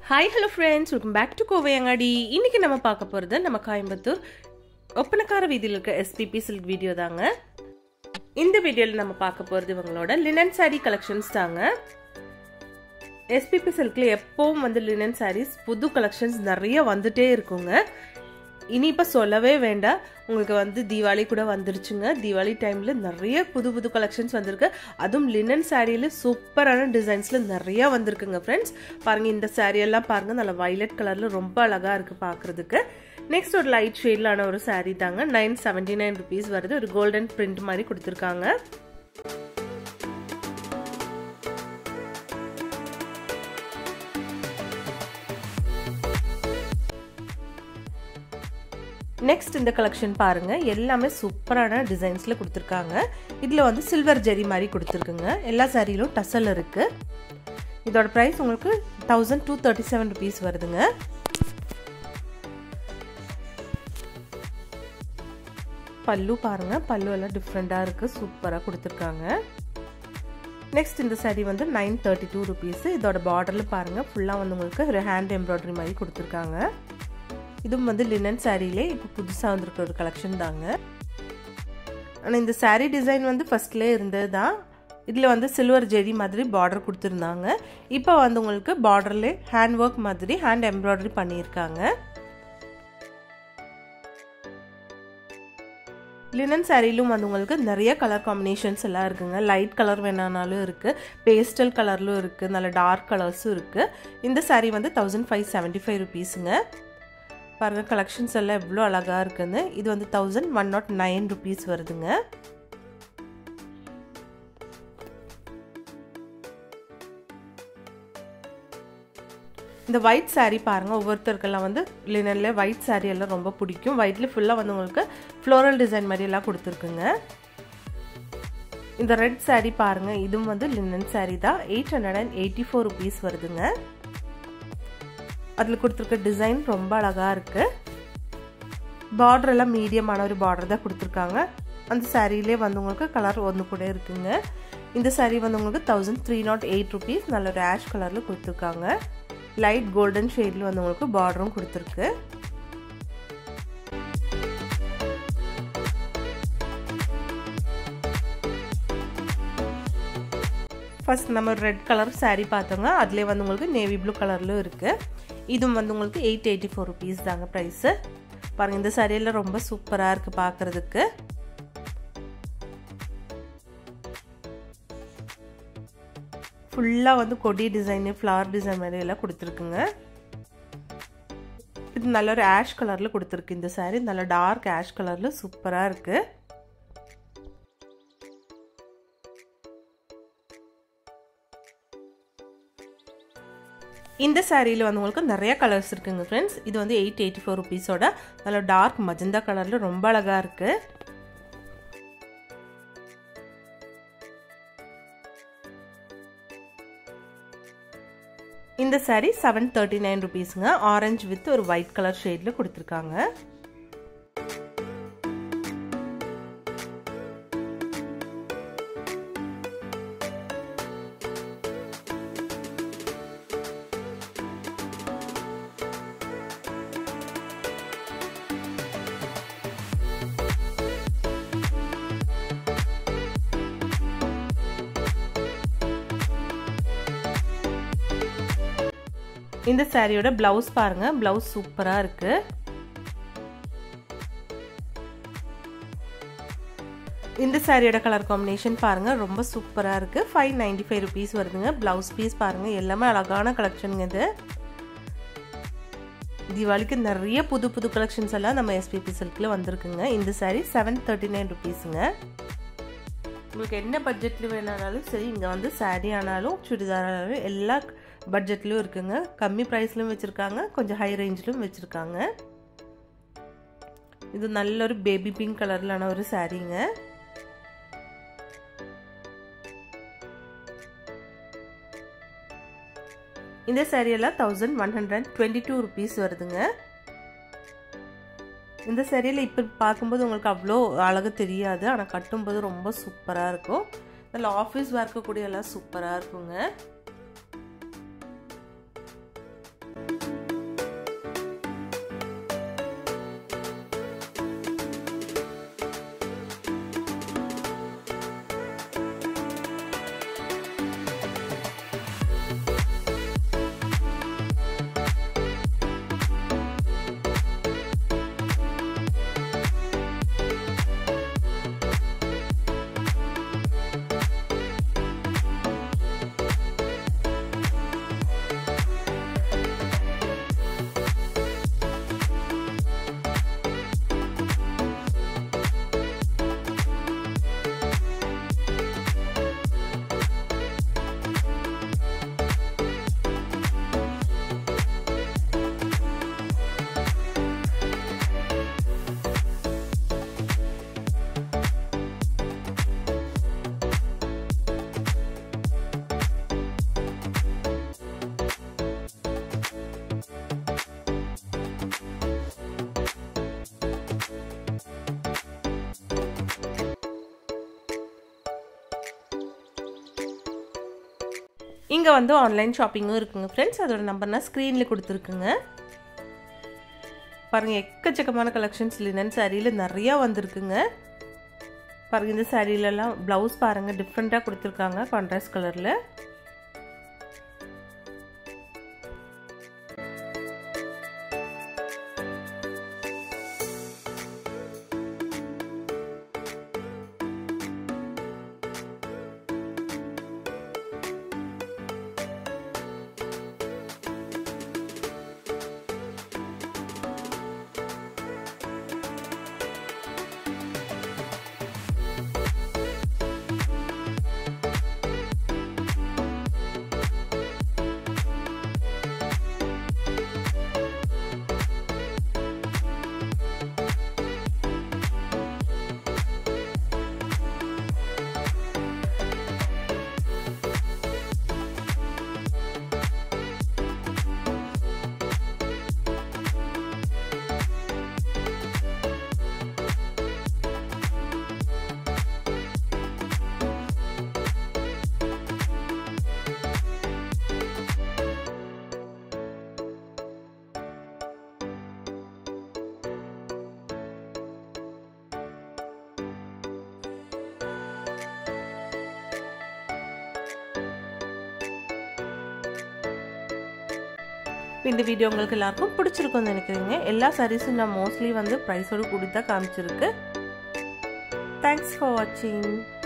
hi hello friends welcome back to Kovaiangadi இன்றைக்கி நம்ம பார்க்க போகிறது நம்ம கோயம்புத்தூர் ஒப்பனக்கார வீதியில் இருக்க எஸ்பிபி சில்க் வீடியோ தாங்க இந்த வீடியோவில் நம்ம பார்க்க போகிறது இவங்களோட லினன் சாரீ கலெக்ஷன்ஸ் தாங்க எஸ்பிபி சில்கில் எப்போவும் வந்து லினன் சாரீஸ் புது கலெக்ஷன்ஸ் நிறைய வந்துட்டே இருக்குங்க இனி இப்போ சொல்லவே வேண்டாம் உங்களுக்கு வந்து தீபாவளி கூட வந்துருச்சுங்க தீபாவளி டைமில் நிறைய புது புது கலெக்ஷன்ஸ் வந்திருக்கு அதுவும் லினன் சாரியில் சூப்பரான டிசைன்ஸில் நிறையா வந்திருக்குங்க ஃப்ரெண்ட்ஸ் பாருங்கள் இந்த சாரியெல்லாம் பாருங்கள் நல்ல வைலட் கலரில் ரொம்ப அழகாக இருக்குது பார்க்குறதுக்கு நெக்ஸ்ட் ஒரு லைட் ஷேட்லான ஒரு சாரீ தாங்க நைன் செவன்ட்டி நைன் ருபீஸ் வருது ஒரு கோல்டன் பிரிண்ட் மாதிரி கொடுத்துருக்காங்க நெக்ஸ்ட் இந்த கலெக்ஷன் பாருங்க எல்லாமே சூப்பரான டிசைன்ஸில் கொடுத்துருக்காங்க இதில் வந்து சில்வர் ஜெரி மாதிரி கொடுத்துருக்குங்க எல்லா சாரியிலும் டசல் இருக்கு இதோட ப்ரைஸ் உங்களுக்கு thousand two thirty seven rupees வருதுங்க பல்லு பாருங்க பல்லு எல்லாம் டிஃப்ரெண்ட்டாக இருக்குது சூப்பராக கொடுத்துருக்காங்க நெக்ஸ்ட் இந்த சாரீ வந்து நைன் தேர்ட்டி டூ ருபீஸ் இதோட பார்டரில் பாருங்கள் ஃபுல்லாக வந்து உங்களுக்கு ஒரு ஹேண்ட் எம்ப்ராய்டரி மாதிரி கொடுத்துருக்காங்க இதுவும் வந்து லினன் சாரிலே இப்போ புதுசாக வந்திருக்க ஒரு கலெக்ஷன் தாங்க ஆனால் இந்த சாரீ டிசைன் வந்து ஃபஸ்ட்லேயே இருந்தது தான் இதில் வந்து சில்வர் ஜெரி மாதிரி பார்டர் கொடுத்துருந்தாங்க இப்போ வந்து உங்களுக்கு பார்டர்லேயே ஹேண்ட் ஒர்க் மாதிரி ஹேண்ட் எம்ப்ராய்டரி பண்ணியிருக்காங்க லினன் சாரிலும் வந்து உங்களுக்கு நிறைய கலர் காம்பினேஷன்ஸ் எல்லாம் இருக்குங்க லைட் கலர் வேணானாலும் இருக்குது பேஸ்டல் கலர்லும் இருக்குது நல்ல டார்க் கலர்ஸும் இருக்குது இந்த சாரீ வந்து தௌசண்ட் ஃபைவ் செவன்ட்டி ஃபைவ் ருபீஸுங்க பாருங்கள் கலெக்ஷன்ஸ் எல்லாம் எவ்வளோ அழகாக இருக்குன்னு இது வந்து thousand one nought nine rupees வருதுங்க இந்த ஒயிட் சாரீ பாருங்கள் ஒவ்வொருத்தருக்கெல்லாம் வந்து லினனில் ஒயிட் சாரீ எல்லாம் ரொம்ப பிடிக்கும் ஒயிட்டில் ஃபுல்லாக வந்து உங்களுக்கு ஃப்ளோரல் டிசைன் மாதிரி எல்லாம் கொடுத்துருக்குங்க இந்த ரெட் சாரீ பாருங்கள் இதுவும் வந்து லினன் சாரீ தான் eight hundred and eighty four rupees வருதுங்க அதில் கொடுத்துருக்க டிசைன் ரொம்ப அழகாக இருக்குது பார்டர் எல்லாம் மீடியமான ஒரு பார்டர் தான் கொடுத்துருக்காங்க அந்த சாரியிலே வந்து உங்களுக்கு கலர் ஒன்று கூட இருக்குங்க இந்த சாரீ வந்து உங்களுக்கு thousand three nought eight rupees நல்ல ஒரு ஆஷ் கலரில் கொடுத்துருக்காங்க லைட் கோல்டன் ஷேடில் வந்து உங்களுக்கு பார்டரும் கொடுத்துருக்கு ஃபர்ஸ்ட் நம்ம ரெட் கலர் சாரீ பார்த்தோங்க அதுலேயே வந்து உங்களுக்கு நேவி ப்ளூ கலர்லும் இருக்குது இதுவும் வந்து உங்களுக்கு எயிட் எயிட்டி ஃபோர் ருபீஸ் தாங்க ப்ரைஸு பாருங்கள் இந்த சாரியெல்லாம் ரொம்ப சூப்பராக இருக்குது பார்க்குறதுக்கு ஃபுல்லாக வந்து கொடி டிசைனு ஃப்ளவர் டிசைன் மாதிரி எல்லாம் கொடுத்துருக்குங்க இது நல்ல ஒரு ஆஷ் கலரில் கொடுத்துருக்கு இந்த சாரீ நல்ல டார்க் ஆஷ் கலரில் சூப்பராக இருக்குது இந்த சாரியில் வந்து உங்களுக்கு நிறைய கலர்ஸ் இருக்குங்க ஃப்ரெண்ட்ஸ் இது வந்து எயிட் எயிட்டி ஃபோர் ருபீஸோட நல்ல டார்க் மஜந்தா கலரில் ரொம்ப அழகாக இருக்குது இந்த சாரீ செவன் தேர்ட்டி நைன் ருபீஸுங்க ஆரஞ்சு வித் ஒரு ஒயிட் கலர் ஷேடில் கொடுத்துருக்காங்க இந்த சாரியோட பிளவுஸ் பாருங்க பிளவுஸ் சூப்பரா இருக்கு இந்த சாரியோட கலர் காம்பினேஷன் பாருங்க ரொம்ப சூப்பரா இருக்கு ஃபைவ் நைன்டி ஃபைவ் ருபீஸ் வருதுங்க பிளவுஸ் பீஸ் பாருங்க எல்லாமே அழகான கலெக்ஷனுங்க இது தீபாவளிக்கு நிறைய புது புது கலெக்ஷன்ஸ் எல்லாம் நம்ம எஸ்பிபி சில்கில் வந்திருக்குங்க இந்த சாரீ செவன் தேர்ட்டி நைன் ருபீஸுங்க உங்களுக்கு என்ன பட்ஜெட்டில் வேணாலும் சரி இங்கே வந்து சாரீ ஆனாலும் சுடிதார் ஆனாலும் எல்லா பட்ஜெட்லேயும் இருக்குங்க கம்மி ப்ரைஸ்லையும் வச்சுருக்காங்க கொஞ்சம் ஹை ரேஞ்சிலும் வச்சுருக்காங்க இது நல்ல ஒரு பேபி பிங்க் கலர்லான ஒரு சாரீங்க இந்த சாரியெல்லாம் thousand one hundred twenty two rupees வருதுங்க இந்த சரியில் இப்போ பார்க்கும்போது உங்களுக்கு அவ்வளோ அழகு தெரியாது ஆனால் கட்டும்போது ரொம்ப சூப்பராக இருக்கும் நல்ல ஆஃபீஸ் ஒர்க்கு கூட எல்லாம் சூப்பராக இருக்குங்க இங்கே வந்து ஆன்லைன் ஷாப்பிங்கும் இருக்குங்க ஃப்ரெண்ட்ஸ் அதோட நம்பர் நான் ஸ்க்ரீனில் கொடுத்துருக்குங்க பாருங்கள் எக்கச்சக்கமான கலெக்ஷன்ஸ் லினன் சாரியில் நிறையா வந்திருக்குங்க பாருங்கள் இந்த சாரீலலாம் ப்ளவுஸ் பாருங்கள் டிஃப்ரெண்ட்டாக கொடுத்துருக்காங்க கான்ட்ராஸ்ட் கலரில் இந்த வீடியோ உங்களுக்கு எல்லாருக்கும் பிடிச்சிருக்கும்னு நினைக்கிறீங்க எல்லா சாரீஸும் நான் மோஸ்ட்லி வந்து ப்ரைஸோடு கொடுத்தா காமிச்சிருக்கு தேங்க்ஸ் ஃபார் வாட்சிங்